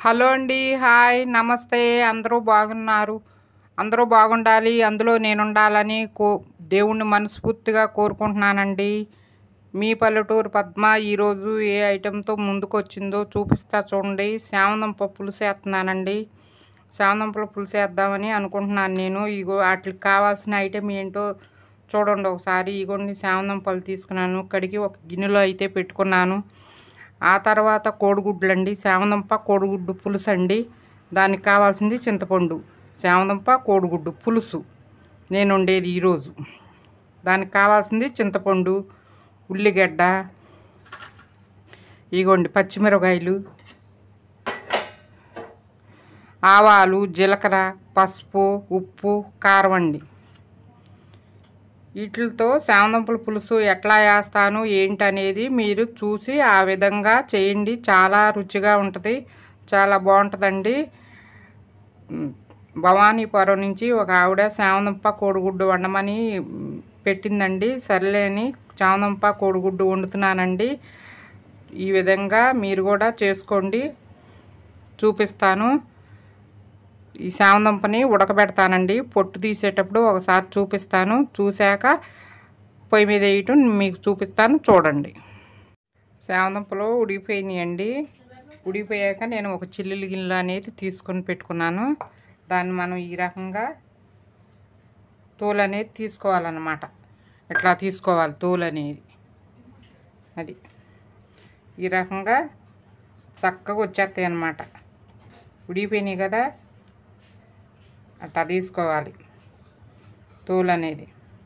hello అండి hi నమస్తే అందరూ బాగున్నారు అందరూ బాగుండాలి అందులో నేను ఉండాలని కో దేవుణ్ణి మనస్ఫూర్తిగా కోరుకుంటున్నానండి మీ పల్లెటూరు పద్మ ఈరోజు ఏ ఐటెంతో ముందుకు వచ్చిందో చూపిస్తా చూడండి శామదంప పులుసు వేస్తున్నానండి శామదంపల పులుసు వేద్దామని అనుకుంటున్నాను నేను ఇగో వాటికి కావాల్సిన ఐటెం ఏంటో చూడండి ఒకసారి ఇగోండి శామదంపలు తీసుకున్నాను కడిగి ఒక గిన్నెలో అయితే పెట్టుకున్నాను ఆ తర్వాత కోడిగుడ్లు అండి శామదంప కోడిగుడ్డు పులుసు అండి దానికి కావాల్సింది చింతపండు శామదంప కోడిగుడ్డు పులుసు నేను వండేది ఈరోజు దానికి కావాల్సింది చింతపండు ఉల్లిగడ్డ ఇగోండి పచ్చిమిరపకాయలు ఆవాలు జీలకర్ర పసుపు ఉప్పు కారం అండి వీటితో శామదంపుల పులుసు ఎట్లా వేస్తాను ఏంటనేది మీరు చూసి ఆ విధంగా చేయండి చాలా రుచిగా ఉంటుంది చాలా బాగుంటుందండి ఉమ్, భవానీపురం నుంచి ఒక ఆవిడ శామదంప కోడిగుడ్డు వండమని ఉమ్, పెట్టిందండి సర్లేని శామదంప కోడిగుడ్డు వండుతున్నానండి ఈ విధంగా మీరు కూడా చేసుకోండి చూపిస్తాను ఈ శామదంపని ఉడకబెడతానండి పొట్టు తీసేటప్పుడు ఒకసారి చూపిస్తాను చూశాక పొయ్యి మీద వేయటం మీకు చూపిస్తాను చూడండి శామదంపలు ఉడికిపోయినాయండి ఉడికిపోయాక నేను ఒక చిల్లులు గిన్నెలు అనేది తీసుకొని పెట్టుకున్నాను దాన్ని మనం ఈ రకంగా తోలు అనేది తీసుకోవాలన్నమాట ఇట్లా తీసుకోవాలి తోలు అనేది అది ఈ రకంగా చక్కగా వచ్చేస్తాయి అన్నమాట ఉడికిపోయినాయి కదా అట్లా తీసుకోవాలి తోలు అనేది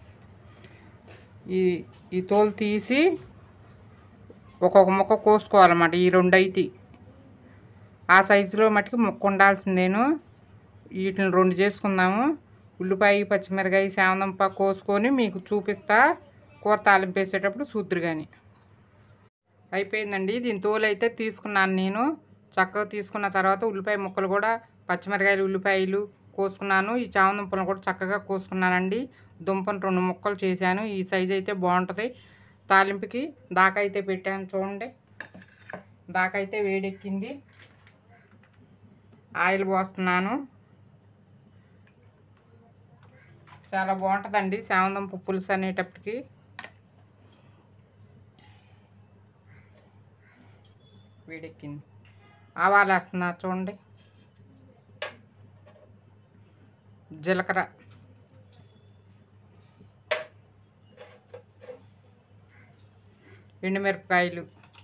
ఈ ఈ తోలు తీసి ఒక్కొక్క ముక్క కోసుకోవాలన్నమాట ఈ రెండు అయితే ఆ సైజులో మట్టుకు ముక్క ఉండాల్సిందేను వీటిని రెండు చేసుకుందాము ఉల్లిపాయ పచ్చిమిరకాయ శామదంప కోసుకొని మీకు చూపిస్తా కూర తాలింపు వేసేటప్పుడు చూద్దరు కానీ అయిపోయిందండి దీని తోలు అయితే తీసుకున్నాను నేను చక్కగా తీసుకున్న తర్వాత ఉల్లిపాయ ముక్కలు కూడా పచ్చిమిరకాయలు ఉల్లిపాయలు కోసుకున్నాను ఈ చామదుంపలను కూడా చక్కగా కోసుకున్నానండి దుంపను రెండు ముక్కలు చేశాను ఈ సైజు అయితే బాగుంటుంది తాలింపుకి దాకా అయితే పెట్టాను చూడండి దాకా అయితే వేడెక్కింది ఆయిల్ పోస్తున్నాను చాలా బాగుంటుందండి శామదంప పులుసు అనేటప్పటికి వేడెక్కింది ఆవాలు వేస్తున్నా చూడండి జీలకర్ర ఎండుమిరపకాయలు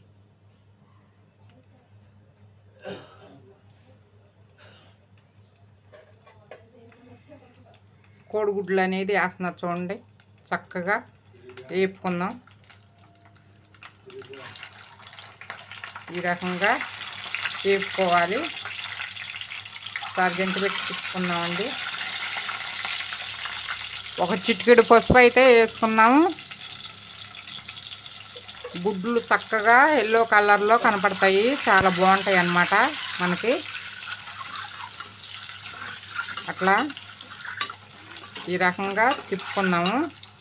కోడిగుడ్లు అనేది వేస్తున్నా చూడండి చక్కగా వేపుకుందాం ఈ రకంగా వేపుకోవాలి ఒకసారి గంట పెట్టి తీసుకుందామండి ఒక చిటికెడు పసుపు అయితే వేసుకున్నాము గుడ్లు చక్కగా ఎల్లో కలర్లో కనపడతాయి చాలా బాగుంటాయి అన్నమాట మనకి అట్లా ఈ రకంగా తిప్పుకుందాము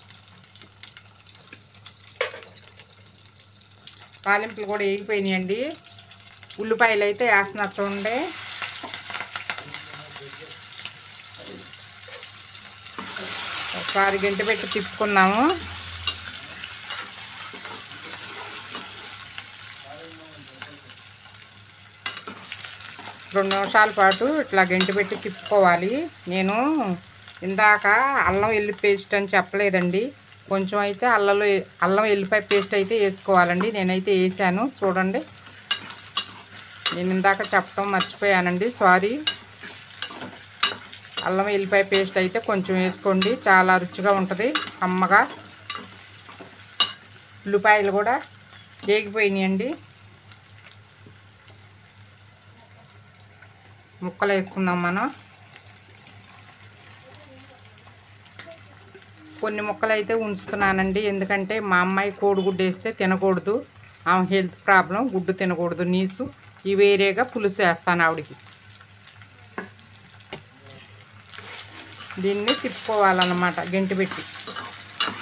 తాలింపులు కూడా వేగిపోయినాయండి ఉల్లిపాయలు అయితే వేస్తున్నారు చూడండి ఒకసారి గంట పెట్టి తిప్పుకున్నాము రెండు నిమిషాల పాటు ఇట్లా గంట పెట్టి తిప్పుకోవాలి నేను ఇందాక అల్లం వెల్లి పేస్ట్ అని చెప్పలేదండి కొంచెం అయితే అల్లలో అల్లం వెల్లిపాయ పేస్ట్ అయితే వేసుకోవాలండి నేనైతే వేసాను చూడండి నేను ఇందాక చెప్పడం మర్చిపోయానండి సారీ అల్లం వెల్లిపాయ పేస్ట్ అయితే కొంచెం వేసుకోండి చాలా రుచిగా ఉంటుంది కమ్మగా ఉల్లిపాయలు కూడా వేగిపోయినాయండి ముక్కలు వేసుకుందాం మనం కొన్ని ముక్కలు అయితే ఉంచుతున్నానండి ఎందుకంటే మా అమ్మాయి కోడిగుడ్డు వేస్తే తినకూడదు ఆమె హెల్త్ ప్రాబ్లం గుడ్డు తినకూడదు నీసు ఈ వేరేగా పులుసు వేస్తాను ఆవిడకి దీన్ని తిప్పుకోవాలన్నమాట గంటి పెట్టి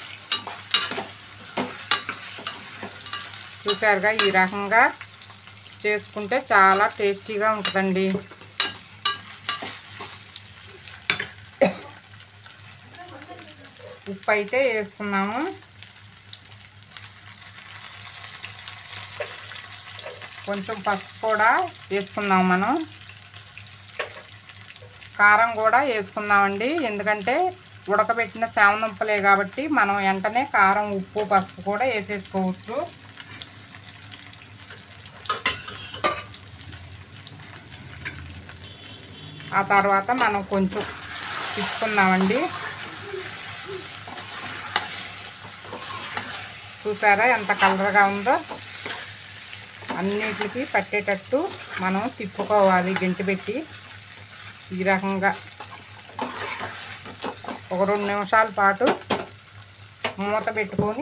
చూసారుగా ఈ రకంగా చేసుకుంటే చాలా టేస్టీగా ఉంటుందండి ఉప్పు అయితే వేసుకున్నాము కొంచెం పసుపు కూడా వేసుకుందాం మనం కారం కూడా వేసుకుందామండి ఎందుకంటే ఉడకబెట్టిన శామదుంపలే కాబట్టి మనం వెంటనే కారం ఉప్పు పసుపు కూడా వేసేసుకోవచ్చు ఆ తర్వాత మనం కొంచెం తీసుకుందామండి చూసారా ఎంత కలర్గా ఉందో అన్నిటికి పట్టేటట్టు మనం తిప్పుకోవాలి గంటి పెట్టి ఈ రకంగా ఒక రెండు నిమిషాల పాటు మూత పెట్టుకొని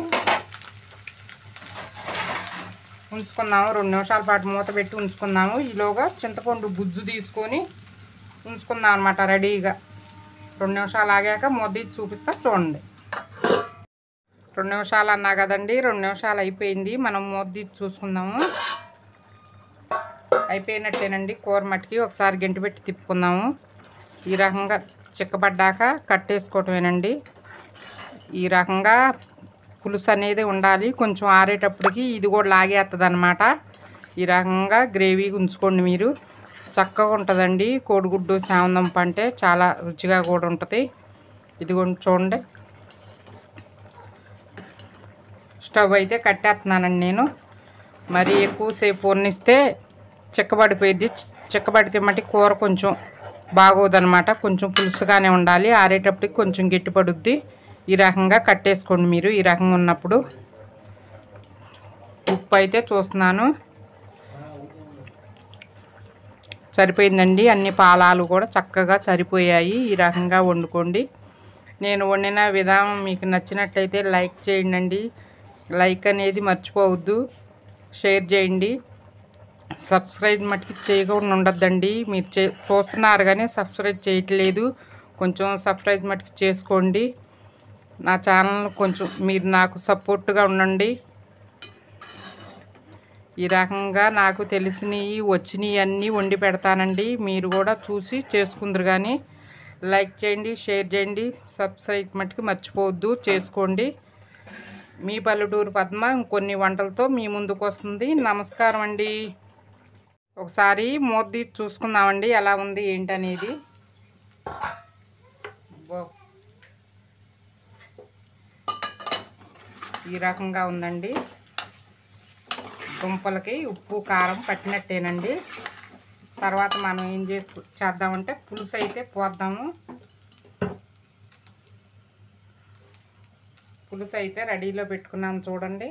ఉంచుకుందాము రెండు నిమిషాల పాటు మూత పెట్టి ఉంచుకుందాము ఈలోగా చింతపండు గుజ్జు తీసుకొని ఉంచుకుందాం అనమాట రెడీగా రెండు నిమిషాలు ఆగాక మూత తీసి చూపిస్తా చూడండి రెండు నిమిషాలు అన్నా కదండి రెండు నిమిషాలు అయిపోయింది మనం మూత తీసి చూసుకుందాము అయిపోయినట్టేనండి కూర మట్టికి ఒకసారి గంటి పెట్టి తిప్పుకుందాము ఈ రకంగా చిక్కబడ్డాక కట్టేసుకోవటమేనండి ఈ రకంగా పులుసు అనేది ఉండాలి కొంచెం ఆరేటప్పటికి ఇది కూడా లాగేస్తుంది అనమాట ఈ రకంగా గ్రేవీ ఉంచుకోండి మీరు చక్కగా ఉంటుందండి కోడిగుడ్డు శామందంప అంటే చాలా రుచిగా కూడా ఉంటుంది ఇది కొంచెం చూడండి స్టవ్ అయితే కట్టేస్తున్నానండి నేను మరి ఎక్కువసేపు వండిస్తే చిక్కబడిపోయింది చిక్కబడితే మట్టి కూర కొంచెం బాగోదనమాట కొంచెం పులుసుగానే ఉండాలి ఆరేటప్పటికి కొంచెం గట్టిపడుద్ది ఈ రకంగా కట్టేసుకోండి మీరు ఈ రకంగా ఉన్నప్పుడు ఉప్పు అయితే చూస్తున్నాను సరిపోయిందండి అన్ని పాలాలు కూడా చక్కగా సరిపోయాయి ఈ రకంగా వండుకోండి నేను వండిన విధానం మీకు నచ్చినట్లయితే లైక్ చేయండి లైక్ అనేది మర్చిపోవద్దు షేర్ చేయండి సబ్స్క్రైబ్ మటుకు చేయకుండా ఉండొద్దండి మీరు చే చూస్తున్నారు కానీ సబ్స్క్రైబ్ చేయట్లేదు కొంచెం సబ్స్క్రైబ్ మటుకు చేసుకోండి నా ఛానల్ కొంచెం మీరు నాకు సపోర్ట్గా ఉండండి ఈ రకంగా నాకు తెలిసినవి వచ్చినవి అన్నీ వండి పెడతానండి మీరు కూడా చూసి చేసుకుందరు కానీ లైక్ చేయండి షేర్ చేయండి సబ్స్క్రైబ్ మటుకు మర్చిపోవద్దు చేసుకోండి మీ పల్లెటూరు పద్మ ఇంకొన్ని వంటలతో మీ ముందుకు వస్తుంది నమస్కారం అండి ఒకసారి మూత తీసి చూసుకుందామండి ఎలా ఉంది ఏంటనేది బో- ఈ రకంగా ఉందండి దుంపలకి ఉప్పు కారం పట్టినట్టేనండి తర్వాత మనం ఏం చేసు చేద్దామంటే పులుసు అయితే పోద్దాము పులుసు అయితే రెడీలో పెట్టుకున్నాను చూడండి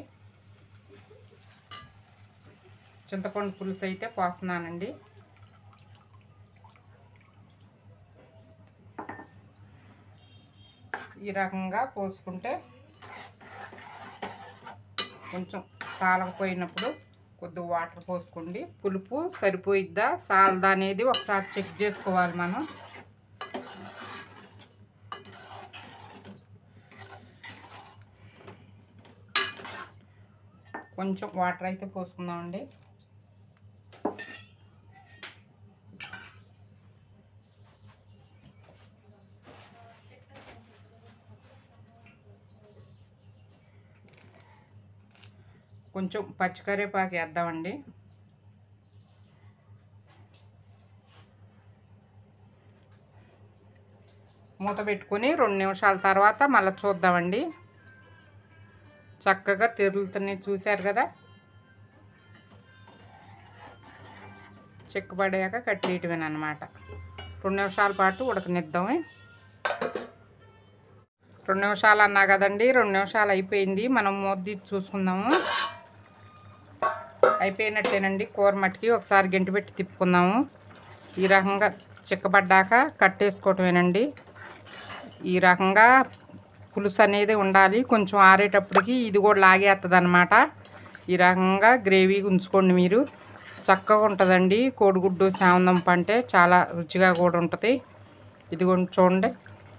చింతపండు పులుసు అయితే పోస్తున్నానండి ఈ రకంగా పోసుకుంటే కొంచెం సాలకపోయినప్పుడు కొద్ది వాటర్ పోసుకోండి పులుపు సరిపోయిద్దా సాలదా అనేది ఒకసారి చెక్ చేసుకోవాలి మనం కొంచెం వాటర్ అయితే పోసుకుందామండి కొంచెం పచ్చికరేపాకు వేద్దామండి మూత పెట్టుకొని రెండు నిమిషాల తర్వాత మళ్ళీ చూద్దామండి చక్కగా తెరులుతున్నాయి చూశారు కదా చెక్కబడాక కట్టేయటమేనమాట రెండు నిమిషాల పాటు ఉడకనిద్దాము రెండు నిమిషాలు అన్నా కదండి రెండు నిమిషాలు అయిపోయింది మనం మూత తీసి చూసుకుందాము అయిపోయినట్టేనండి కూర మట్టికి ఒకసారి గంటి పెట్టి తిప్పుకుందాము ఈ రకంగా చిక్కబడ్డాక కట్టేసుకోవటమేనండి ఈ రకంగా పులుసు అనేది ఉండాలి కొంచెం ఆరేటప్పటికి ఇది కూడా లాగేస్తుంది అనమాట ఈ రకంగా గ్రేవీ ఉంచుకోండి మీరు చక్కగా ఉంటుందండి కోడిగుడ్డు శామందంప అంటే చాలా రుచిగా కూడా ఉంటుంది ఇది కూడా చూడండి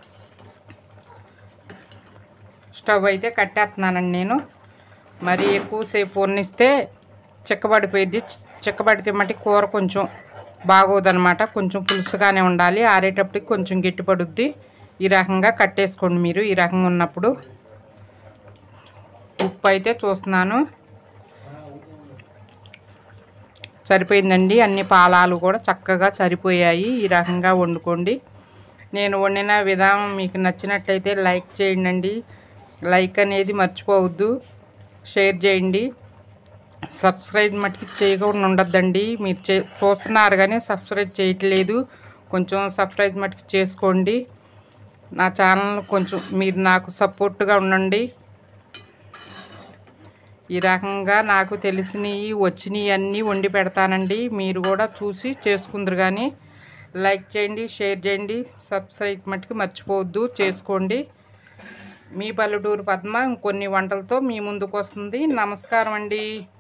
స్టవ్ అయితే కట్టేస్తున్నానండి నేను మరి ఎక్కువసేపు వండిస్తే చిక్కబడిపోయిద్ది చిక్కబడితే మట్టి కూర కొంచెం బాగోదన్నమాట కొంచెం పులుసుగానే ఉండాలి ఆరేటప్పటికి కొంచెం గట్టి పడుద్ది ఈ రకంగా కట్టేసుకోండి మీరు ఈ రకంగా ఉన్నప్పుడు ఉప్పు అయితే చూస్తున్నాను సరిపోయిందండి అన్ని పాలాలు కూడా చక్కగా సరిపోయాయి ఈ రకంగా వండుకోండి నేను వండిన విధానం మీకు నచ్చినట్లయితే లైక్ చేయండి లైక్ అనేది మర్చిపోవద్దు షేర్ చేయండి సబ్స్క్రైబ్ మట్టుకు చేయకుండా ఉండొద్దండి మీరు చే చూస్తున్నారు కానీ సబ్స్క్రైబ్ చేయట్లేదు కొంచెం సబ్స్క్రైబ్ మట్టుకు చేసుకోండి నా ఛానల్ కొంచెం మీరు నాకు సపోర్ట్గా ఉండండి ఈ రకంగా నాకు తెలిసినవి వచ్చినవి అన్నీ వండి పెడతానండి మీరు కూడా చూసి చేసుకుందరు కానీ లైక్ చేయండి షేర్ చేయండి సబ్స్క్రైబ్ మట్టుకు మర్చిపోవద్దు చేసుకోండి మీ పల్లెటూరు పద్మ ఇంకొన్ని వంటలతో మీ ముందుకు వస్తుంది నమస్కారం అండి